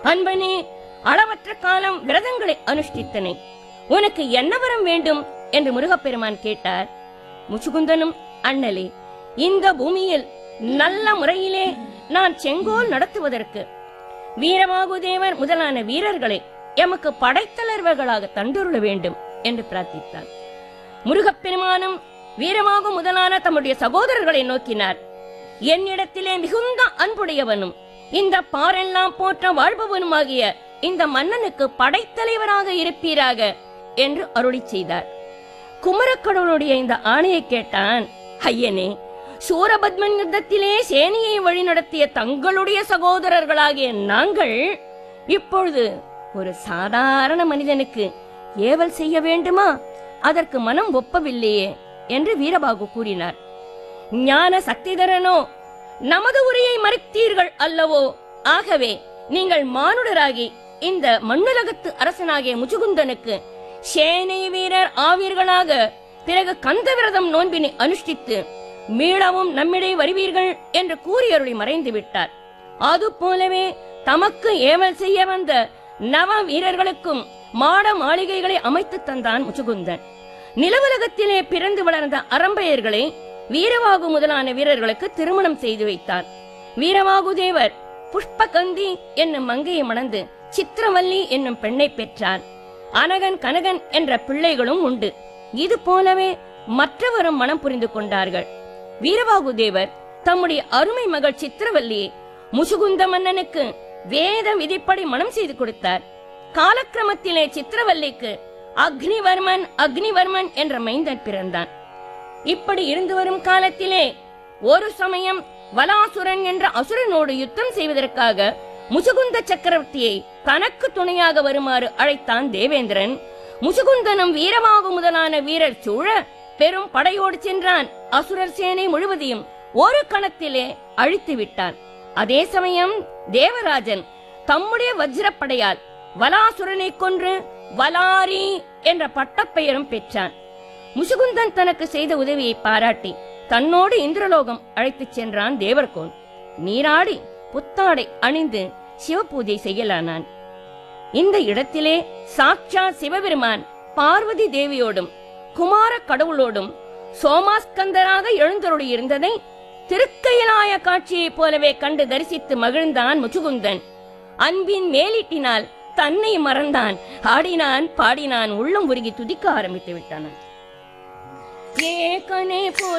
அன்பனே அளவற்ற காலம் விரதங்களை அனுஷ்டித்தனை உனக்கு என்ன வரம் வேண்டும் என்று முருகப்பெருமான் கேட்டார் முச்சுகுந்தனும் அண்ணலே இந்த பூமியில் நல்ல முறையிலே நான் செங்கோல் நடத்துவதற்கு வீரமாகுதேவர் முதலான வீரர்களை எமக்கு படைத்தலைவர்களாக தந்துருள வேண்டும் என்று பிரார்த்தித்தார் முருகப்பெருமானும் வீரமாகு முதலான தம்முடைய சகோதரர்களை நோக்கினார் என்னிடத்திலே மிகுந்த அன்புடையவனும் இந்த பாரெல்லாம் போற்ற வாழ்பவனுமாகிய இந்த மன்னனுக்கு படைத்தலைவராக இருப்பீராக என்று அருளிச் செய்தார் குமரக்கடவுளுடைய இந்த ஆணையை கேட்டான் ஐயனே சூரபத்மன் யுத்தத்திலே சேனையை வழிநடத்திய தங்களுடைய சகோதரர்களாகிய நாங்கள் இப்பொழுது ஒரு சாதாரண மனிதனுக்கு ஏவல் செய்ய வேண்டுமா அதற்கு மனம் ஒப்பவில்லையே என்று வீரபாகு கூறினார் ஞான சக்திதரனோ நமது உரையை மறுத்தீர்கள் அல்லவோ ஆகவே நீங்கள் மானுடராகி இந்த மண்ணுலகத்து அரசனாகிய முச்சுகுந்தனுக்கு சேனை வீரர் ஆவீர்களாக பிறகு கந்த விரதம் நோன்பினை அனுஷ்டித்து மீளவும் நம்மிடையே வருவீர்கள் என்று கூறியருளி மறைந்து விட்டார் அது போலவே தமக்கு ஏவல் செய்ய வந்த நவ வீரர்களுக்கும் மாட மாளிகைகளை அமைத்து தந்தான் முச்சுகுந்தன் நிலவுலகத்திலே பிறந்து வளர்ந்த அரம்பையர்களை வீரவாகு முதலான வீரர்களுக்கு திருமணம் செய்து வைத்தார் வீரவாகு தேவர் புஷ்பகந்தி என்னும் மங்கையை மணந்து சித்திரவல்லி என்னும் பெண்ணை பெற்றார் அனகன் கனகன் என்ற பிள்ளைகளும் உண்டு இது போலவே மற்றவரும் மனம் புரிந்து கொண்டார்கள் வீரவாகு தேவர் தம்முடைய அருமை மகள் சித்திரவல்லியை முசுகுந்த மன்னனுக்கு வேத விதிப்படி மனம் செய்து கொடுத்தார் காலக்கிரமத்திலே சித்திரவல்லிக்கு அக்னிவர்மன் அக்னிவர்மன் என்ற மைந்தன் பிறந்தான் இப்படி இருந்து வரும் காலத்திலே ஒரு சமயம் வலாசுரன் என்ற அசுரனோடு யுத்தம் செய்வதற்காக முசுகுந்த சக்கரவர்த்தியை தனக்கு துணையாக வருமாறு அழைத்தான் தேவேந்திரன் முசுகுந்தனும் வீரமாக முதலான வீரர் சூழ பெரும் படையோடு சென்றான் அசுரர் சேனை முழுவதையும் ஒரு கணத்திலே அழித்து விட்டான் அதே சமயம் தேவராஜன் தம்முடைய வஜ்ரப்படையால் வலாசுரனை கொன்று வலாரி என்ற பட்டப்பெயரும் பெற்றான் முசுகுந்தன் தனக்கு செய்த உதவியை பாராட்டி தன்னோடு இந்திரலோகம் அழைத்துச் சென்றான் தேவர்கோன் நீராடி புத்தாடை அணிந்து சிவபூஜை செய்யலானான் இந்த இடத்திலே சாட்சா சிவபெருமான் பார்வதி தேவியோடும் குமார கடவுளோடும் சோமாஸ்கந்தராக எழுந்தருளி இருந்ததை திருக்கையிலாய காட்சியைப் போலவே கண்டு தரிசித்து மகிழ்ந்தான் முச்சுகுந்தன் அன்பின் மேலிட்டினால் தன்னை மறந்தான் ஆடினான் பாடினான் உள்ளம் உருகி துதிக்க ஆரம்பித்து விட்டான் ஏகனே போர்